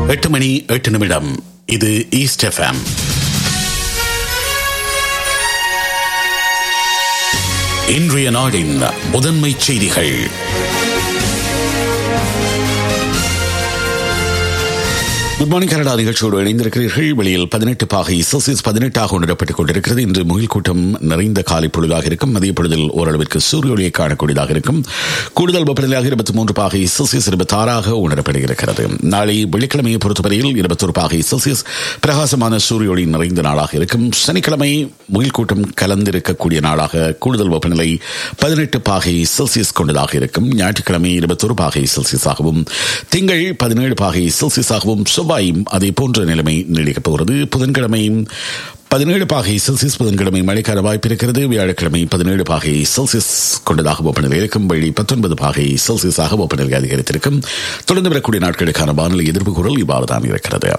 எட்டு மணி எட்டு நிமிடம் இது ஈஸ்ட் எஃப்எம் இன்றைய நாடின் முதன்மை செய்திகள் குட் மார்னிங் கனடா நிகழ்ச்சியோடு இணைந்திருக்கிறீர்கள் வெளியில் பதினெட்டு பாகை செல்சியஸ் பதினெட்டாக உணரப்பட்டுக் கொண்டிருக்கிறது இன்று முகில் கூட்டம் நிறைந்த காலை பொழுதாக இருக்கும் மதிய பொழுதில் ஓரளவிற்கு சூரிய ஒளியை காணக்கூடியதாக இருக்கும் கூடுதல் வெப்பநிலையாக இருபத்தி மூன்று பாகை செல்சியஸ் இருபத்தி ஆறாக உணரப்படுகிறது நாளை வெள்ளிக்கிழமையை பொறுத்தவரையில் இருபத்தொரு பாகை செல்சியஸ் பிரகாசமான சூரிய ஒளி நிறைந்த நாளாக இருக்கும் சனிக்கிழமை முகில் கூட்டம் கலந்திருக்கக்கூடிய நாளாக கூடுதல் வெப்பநிலை பதினெட்டு பாகை செல்சியஸ் கொண்டதாக இருக்கும் ஞாயிற்றுக்கிழமை இருபத்தொரு பாகை செல்சியஸாகவும் திங்கள் பதினேழு பாகை செல்சியஸாகவும் செவ்வாயும் அதே போன்ற நிலைமை நீடிக்கப் போகிறது புதன்கிழமையும் பதினேழு பாகை செல்சியஸ் புதன்கிழமை மழைக்கான வாய்ப்பு இருக்கிறது வியாழக்கிழமை பதினேழு பாகை செல்சியஸ் கொண்டதாக வெப்பநிலை இருக்கும் வெள்ளி பத்தொன்பது பாகை செல்சியஸாக வெப்பநிலை அதிகரித்திருக்கும் தொடர்ந்து வரக்கூடிய நாட்களுக்கான வானிலை எதிர்ப்பு குரல் இவ்வாறு தான் இருக்கிறது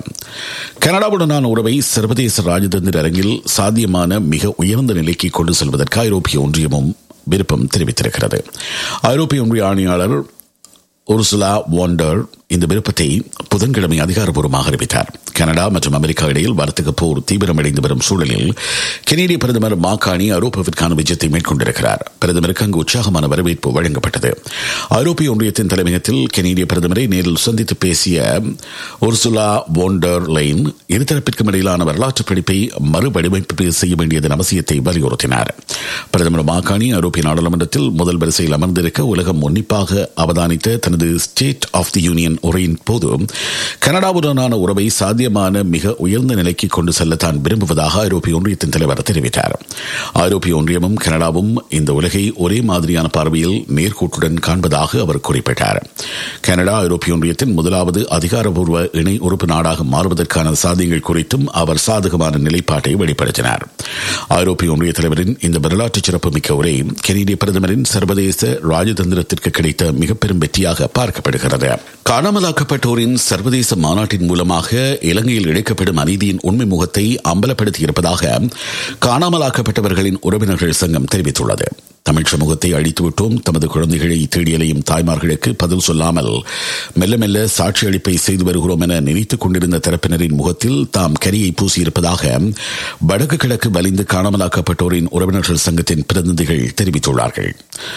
கனடாவுடனான உறவை சர்வதேச ராஜதந்திர அரங்கில் சாத்தியமான மிக உயர்ந்த நிலைக்கு கொண்டு செல்வதற்கு ஐரோப்பிய ஒன்றியமும் விருப்பம் தெரிவித்திருக்கிறது ஐரோப்பிய ஒன்றிய ஆணையாளர் உர்சுலா வாண்டர் இந்த விருப்பத்தை புதன்கிழமை அதிகாரப்பூர்வமாக அறிவித்தார் கனடா மற்றும் அமெரிக்கா இடையில் வர்த்தக போர் தீவிரமடைந்து வரும் சூழலில் கெனடிய பிரதமர் மாக்காணி ஐரோப்பாவிற்கான விஜயத்தை மேற்கொண்டிருக்கிறார் பிரதமருக்கு அங்கு உற்சாகமான வரவேற்பு வழங்கப்பட்டது ஐரோப்பிய ஒன்றியத்தின் தலைமையகத்தில் கெனடிய பிரதமரை நேரில் சந்தித்து பேசிய உர்சுலா வாண்டர் லைன் இருதரப்பிற்கும் இடையிலான வரலாற்று பிடிப்பை மறுவடிவமைப்பு செய்ய வேண்டியதன் அவசியத்தை வலியுறுத்தினார் பிரதமர் மாக்காணி ஐரோப்பிய நாடாளுமன்றத்தில் முதல் வரிசையில் அமர்ந்திருக்க உலகம் உன்னிப்பாக அவதானித்த தனது ஸ்டேட் ஆஃப் தி யூனியன் உரையின் போது கனடாவுடனான உறவை சாத்தியமான மிக உயர்ந்த நிலைக்கு கொண்டு செல்ல தான் விரும்புவதாக ஐரோப்பிய ஒன்றியத்தின் தலைவர் தெரிவித்தார் ஐரோப்பிய ஒன்றியமும் கனடாவும் இந்த உலகை ஒரே மாதிரியான பார்வையில் நேர்கூட்டுடன் காண்பதாக அவர் குறிப்பிட்டார் கனடா ஐரோப்பிய ஒன்றியத்தின் முதலாவது அதிகாரப்பூர்வ இணை உறுப்பு நாடாக மாறுவதற்கான சாத்தியங்கள் குறித்தும் அவர் சாதகமான நிலைப்பாட்டை வெளிப்படுத்தினார் ஐரோப்பிய ஒன்றிய தலைவரின் இந்த வரலாற்று சிறப்புமிக்க உரை கெனடிய பிரதமரின் சர்வதேச ராஜதந்திரத்திற்கு கிடைத்த மிக பெரும் வெற்றியாக பார்க்கப்படுகிறது காணாமலாக்கப்பட்டோரின் சர்வதேச மாநாட்டின் மூலமாக இலங்கையில் இழைக்கப்படும் அநீதியின் உண்மை முகத்தை அம்பலப்படுத்தியிருப்பதாக காணாமலாக்கப்பட்டவர்களின் உறவினர்கள் சங்கம் தெரிவித்துள்ளது தமிழ் சமூகத்தை அழித்துவிட்டோம் தமது குழந்தைகளை தேடியலையும் தாய்மார்களுக்கு பதில் சொல்லாமல் மெல்ல மெல்ல சாட்சி அளிப்பை செய்து வருகிறோம் என நினைத்துக் கொண்டிருந்த தரப்பினரின் முகத்தில் தாம் கரியை பூசியிருப்பதாக வடக்கு கிழக்கு வலிந்து காணாமலாக்கப்பட்டோரின் உறவினர்கள் சங்கத்தின் பிரதிநிதிகள் தெரிவித்துள்ளார்கள்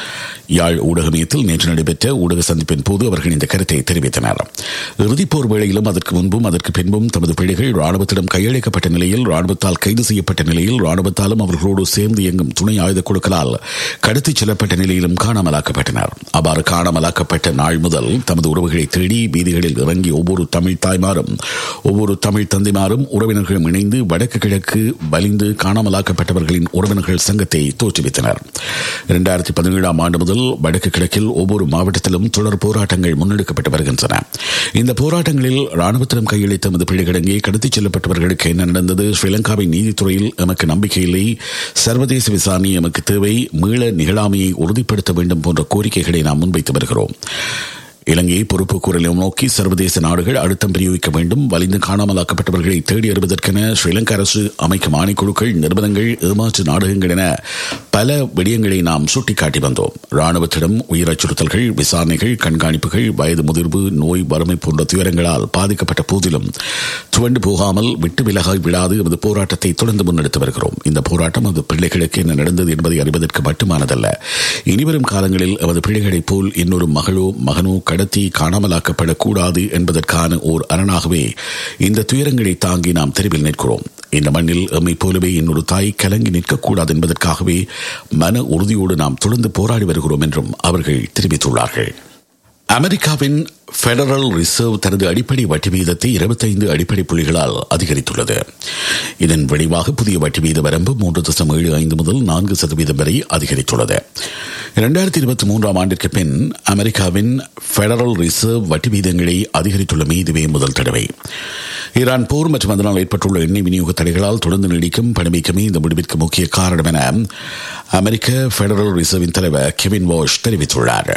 யாழ் ஊடக மையத்தில் நேற்று நடைபெற்ற ஊடக சந்திப்பின் போது அவர்கள் இந்த கருத்தை தெரிவித்தனர் இறுதிப்போர் வேளையிலும் அதற்கு முன்பும் அதற்கு பின்பும் தமது பிள்ளைகள் ராணுவத்திடம் கையளிக்கப்பட்ட நிலையில் ராணுவத்தால் கைது செய்யப்பட்ட நிலையில் ராணுவத்தாலும் அவர்களோடு சேர்ந்து இயங்கும் துணை ஆயுத குழுக்களால் கடத்திச் செல்லப்பட்ட நிலையிலும் காணாமலாக்கப்பட்டனர் அவ்வாறு காணாமலாக்கப்பட்ட நாள் முதல் தமது உறவுகளை தேடி வீதிகளில் இறங்கி ஒவ்வொரு தமிழ் தாய்மாரும் ஒவ்வொரு தமிழ் தந்தைமாரும் உறவினர்களும் இணைந்து வடக்கு கிழக்கு வலிந்து காணாமலாக்கப்பட்டவர்களின் உறவினர்கள் சங்கத்தை தோற்றுவித்தனர் இரண்டாயிரத்தி பதினேழாம் ஆண்டு முதல் வடக்கு கிழக்கில் ஒவ்வொரு மாவட்டத்திலும் தொடர் போராட்டங்கள் முன்னெடுக்கப்பட்டு வருகின்றன இந்த போராட்டங்களில் ராணுவத்திடம் கையளித்த தமது பிள்ளைகளங்கே கடத்திச் செல்லப்பட்டவர்களுக்கு என்ன நடந்தது ஸ்ரீலங்காவின் நீதித்துறையில் எமக்கு நம்பிக்கை இல்லை சர்வதேச விசாரணை எமக்கு தேவை மீள நிகழாமையை உறுதிப்படுத்த வேண்டும் போன்ற கோரிக்கைகளை நாம் முன்வைத்து வருகிறோம் இலங்கையை பொறுப்பு கூறலும் நோக்கி சர்வதேச நாடுகள் அழுத்தம் பிரயோகிக்க வேண்டும் வலிந்து காணாமலாக்கப்பட்டவர்களை தேடி அறிவதற்கென ஸ்ரீலங்கா அரசு அமைக்கும் ஆணைக்குழுக்கள் நிறுவனங்கள் ஏமாற்று நாடகங்கள் என பல விடயங்களை நாம் சுட்டிக்காட்டி வந்தோம் ராணுவத்திடம் உயிர் அச்சுறுத்தல்கள் விசாரணைகள் கண்காணிப்புகள் வயது முதிர்வு நோய் வறுமை போன்ற துயரங்களால் பாதிக்கப்பட்ட போதிலும் துவண்டு போகாமல் விட்டு விலகாய் விடாது எமது போராட்டத்தை தொடர்ந்து முன்னெடுத்து வருகிறோம் இந்த போராட்டம் அது பிள்ளைகளுக்கு என்ன நடந்தது என்பதை அறிவதற்கு மட்டுமானதல்ல இனிவரும் காலங்களில் எமது பிள்ளைகளைப் போல் இன்னொரு மகளோ மகனோ கடத்தி காணாமலாக்கப்படக்கூடாது என்பதற்கான ஓர் அரணாகவே இந்த துயரங்களை தாங்கி நாம் தெருவில் நிற்கிறோம் இந்த மண்ணில் எம்மை போலவே இன்னொரு தாய் கலங்கி நிற்கக்கூடாது என்பதற்காகவே மன உறுதியோடு நாம் தொடர்ந்து போராடி வருகிறோம் என்றும் அவர்கள் தெரிவித்துள்ளார்கள் அமெரிக்காவின் பெடரல் ரிசர்வ் தனது அடிப்படை வட்டி வீதத்தை இருபத்தைந்து அடிப்படை புள்ளிகளால் அதிகரித்துள்ளது இதன் விளைவாக புதிய வட்டி வீத வரம்பு மூன்று தசம் ஏழு ஐந்து முதல் நான்கு சதவீதம் வரை அதிகரித்துள்ளது இரண்டாயிரத்தி இருபத்தி மூன்றாம் ஆண்டிற்கு பின் அமெரிக்காவின் பெடரல் ரிசர்வ் வட்டி வீதங்களை அதிகரித்துள்ளமை இதுவே முதல் தடவை ஈரான் போர் மற்றும் அதனால் ஏற்பட்டுள்ள எண்ணெய் விநியோக தடைகளால் தொடர்ந்து நீடிக்கும் பணவீக்கமே இந்த முடிவிற்கு முக்கிய காரணம் என அமெரிக்க பெடரல் ரிசர்வின் தலைவர் கெவின் வாஷ் தெரிவித்துள்ளார்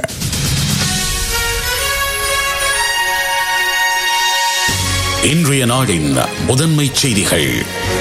இன்றைய நாடின் முதன்மை செய்திகள்